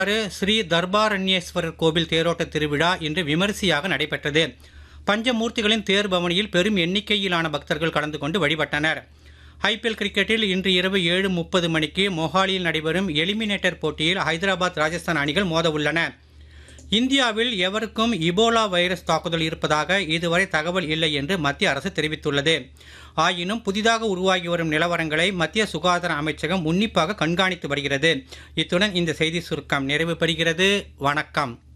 ஸ்ரீ தர்பாரண்யேஸ்வரர் கோவில் தேரோட்ட திருவிழா இன்று விமரிசையாக நடைபெற்றது பஞ்சமூர்த்திகளின் தேர் பவனியில் பெரும் எண்ணிக்கையிலான பக்தர்கள் கலந்து கொண்டு வழிபட்டனர் ஐபிஎல் கிரிக்கெட்டில் இன்று இரவு ஏழு முப்பது மணிக்கு மொஹாலியில் நடைபெறும் எலிமினேட்டர் போட்டியில் ஹைதராபாத் ராஜஸ்தான் அணிகள் மோத உள்ளன இந்தியாவில் எவருக்கும் இபோலா வைரஸ் தாக்குதல் இருப்பதாக இதுவரை தகவல் இல்லை என்று மத்திய அரசு தெரிவித்துள்ளது ஆயினும் புதிதாக உருவாகி வரும் நிலவரங்களை மத்திய சுகாதார அமைச்சகம் உன்னிப்பாக கண்காணித்து வருகிறது இத்துடன் இந்த செய்தி சுருக்கம் நிறைவு பெறுகிறது வணக்கம்